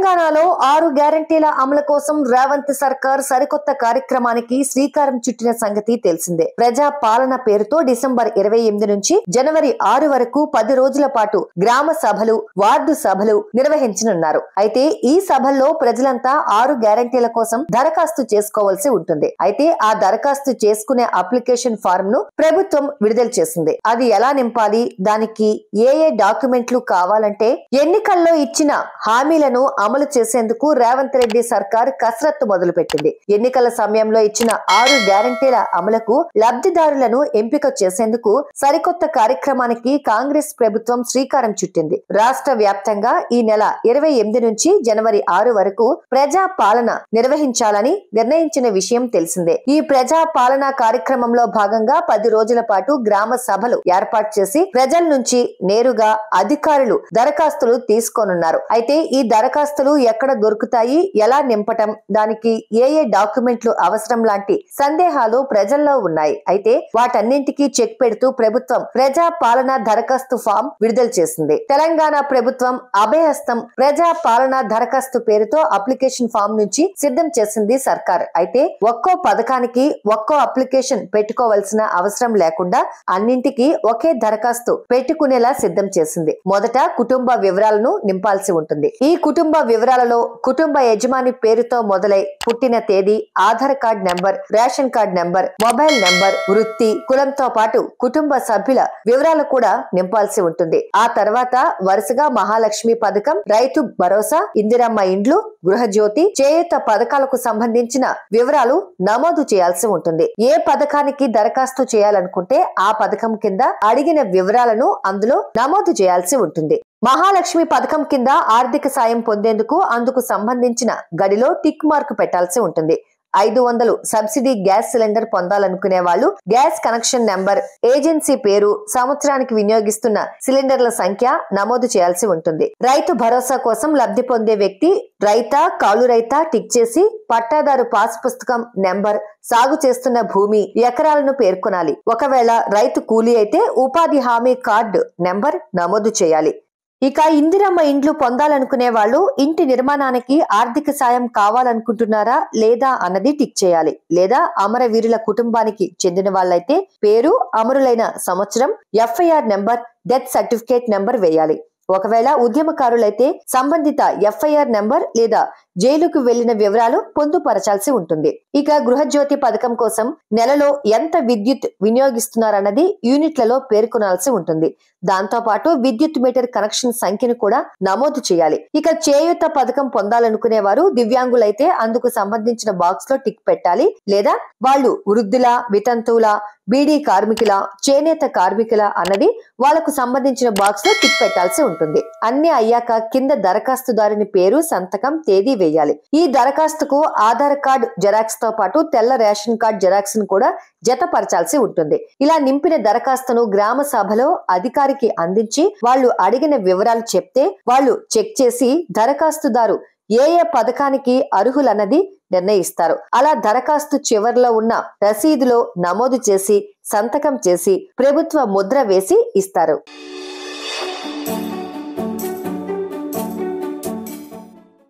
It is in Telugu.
తెలంగాణలో ఆరు గ్యారంటీల అమలు కోసం రేవంత్ సర్కార్ సరికొత్త కార్యక్రమానికి శ్రీకారం చుట్టిన సంగతి తెలిసిందే ప్రజా పాలన పేరుతో డిసెంబర్ ఇరవై ఎనిమిది నుంచి జనవరి ఆరు వరకు పది రోజుల పాటు గ్రామ సభలు వార్డు సభలు నిర్వహించనున్నారు అయితే ఈ సభల్లో ప్రజలంతా ఆరు గ్యారంటీల కోసం దరఖాస్తు చేసుకోవాల్సి ఉంటుంది అయితే ఆ దరఖాస్తు చేసుకునే అప్లికేషన్ ఫారం ను ప్రభుత్వం విడుదల చేసింది అది ఎలా నింపాలి దానికి ఏ ఏ డాక్యుమెంట్లు కావాలంటే ఎన్నికల్లో ఇచ్చిన హామీలను అమలు చేసేందుకు రేవంత్ రెడ్డి సర్కార్ కసరత్తు మొదలుపెట్టింది ఎన్నికల సమయంలో ఇచ్చిన ఆరు గ్యారంటీల అమలుకు లబ్ధిదారులను ఎంపిక చేసేందుకు సరికొత్త కార్యక్రమానికి కాంగ్రెస్ ప్రభుత్వం శ్రీకారం చుట్టింది రాష్ట్ర వ్యాప్తంగా ఈ నెల ఇరవై ఎనిమిది నుంచి జనవరి ఆరు వరకు ప్రజా పాలన నిర్వహించాలని నిర్ణయించిన విషయం తెలిసిందే ఈ ప్రజా పాలన కార్యక్రమంలో భాగంగా పది రోజుల పాటు గ్రామ సభలు ఏర్పాటు చేసి ప్రజల నుంచి నేరుగా అధికారులు దరఖాస్తులు తీసుకోనున్నారు అయితే ఈ దరఖాస్తులు ఎక్కడ దొరుకుతాయి ఎలా నింపటం దానికి ఏ ఏ డాక్యుమెంట్లు అవసరం లాంటి సందేహాలు ప్రజల్లో ఉన్నాయి అయితే వాటన్నింటికీ చెక్ పెడుతూ ప్రభుత్వం ప్రజా పాలన దరఖాస్తు ఫామ్ విడుదల చేసింది తెలంగాణ ప్రభుత్వం అభయహస్తం ప్రజా పాలన దరఖాస్తు పేరుతో అప్లికేషన్ ఫామ్ నుంచి సిద్ధం చేసింది సర్కార్ అయితే ఒక్కో పథకానికి ఒక్కో అప్లికేషన్ పెట్టుకోవాల్సిన అవసరం లేకుండా అన్నింటికీ ఒకే దరఖాస్తు పెట్టుకునేలా సిద్ధం చేసింది మొదట కుటుంబ వివరాలను నింపాల్సి ఉంటుంది ఈ కుటుంబ వివరాలలో కుటుంబ యజమాని పేరుతో మొదలై పుట్టిన తేదీ Aadhaar card number ration card number mobile number వృత్తి కులంతో పాటు కుటుంబ సభ్యుల వివరాలు కూడా నింపాల్సి ఉంటుంది ఆ తర్వాత వరుసగా మహాలక్ష్మి పథకం రైతు భరోసా ఇందిరమ్మ ఇండ్లు గృహజ్యోతి చేయూత పథకాలకు సంబంధించిన వివరాలు నమోదు చేయాల్సి ఉంటుంది ఏ పథకానికి దరఖాస్తు చేయాలనుకుంటే ఆ పథకం కింద అడిగిన వివరాలను అందులో నమోదు చేయాల్సి ఉంటుంది మహాలక్ష్మి పథకం కింద ఆర్థిక సాయం పొందేందుకు అందుకు సంబంధించిన గడిలో టిక్ మార్క్ పెట్టాల్సి ఉంటుంది ఐదు వందలు సబ్సిడీ గ్యాస్ సిలిండర్ పొందాలనుకునే వాళ్ళు గ్యాస్ కనెక్షన్ నెంబర్ ఏజెన్సీ పేరు సంవత్సరానికి వినియోగిస్తున్న సిలిండర్ల సంఖ్య నమోదు చేయాల్సి ఉంటుంది రైతు భరోసా కోసం లబ్ధి పొందే వ్యక్తి రైతా కాలు రైతా టిక్ చేసి పట్టాదారు పాస్ పుస్తకం నెంబర్ సాగు చేస్తున్న భూమి ఎకరాలను పేర్కొనాలి ఒకవేళ రైతు కూలీ అయితే ఉపాధి హామీ కార్డు నెంబర్ నమోదు చేయాలి ఇక ఇందిరమ్మ ఇండ్లు పొందాలనుకునే వాళ్ళు ఇంటి నిర్మాణానికి ఆర్థిక సాయం కావాలనుకుంటున్నారా లేదా అన్నది టిక్ చేయాలి లేదా అమరవీరుల కుటుంబానికి చెందిన వాళ్ళైతే పేరు అమరులైన సంవత్సరం FIR number death certificate number వేయాలి ఒకవేళ ఉద్యమకారులైతే సంబంధిత ఎఫ్ఐఆర్ నెంబర్ లేదా జైలుకు వెళ్లిన వివరాలు పొందుపరచాల్సి ఉంటుంది ఇక గృహజ్యోతి పథకం కోసం నెలలో ఎంత విద్యుత్ వినియోగిస్తున్నారన్నది యూనిట్లలో పేర్కొనాల్సి ఉంటుంది దాంతో పాటు విద్యుత్ మీటర్ కనెక్షన్ సంఖ్యను కూడా నమోదు చేయాలి ఇక చేయూత పథకం పొందాలనుకునే వారు దివ్యాంగులైతే అందుకు సంబంధించిన బాక్స్ లో టిక్ పెట్టాలి లేదా వాళ్ళు వృద్ధుల వితంతువుల బీడీ కార్మికుల చేనేత కార్మికుల అన్నది వాళ్లకు సంబంధించిన బాక్స్ లో టిక్ పెట్టాల్సి ఉంటుంది అన్ని అయ్యాక కింద దరఖాస్తుదారుని పేరు సంతకం తేదీ వేయాలి ఈ దరఖాస్తుకు ఆధార్ కార్డ్ జెరాక్స్ తో పాటు తెల్ల రేషన్ కార్డ్ జెరాక్స్ ను కూడా జతపరచాల్సి ఉంటుంది ఇలా నింపిన దరఖాస్తును గ్రామ సభలో అధికారికి అందించి వాళ్ళు అడిగిన వివరాలు చెప్తే వాళ్ళు చెక్ చేసి దరఖాస్తుదారు ఏ ఏ పథకానికి అర్హులన్నది నిర్ణయిస్తారు అలా దరఖాస్తు చివర్లో ఉన్న రసీదులో నమోదు చేసి సంతకం చేసి ప్రభుత్వ ముద్ర వేసి ఇస్తారు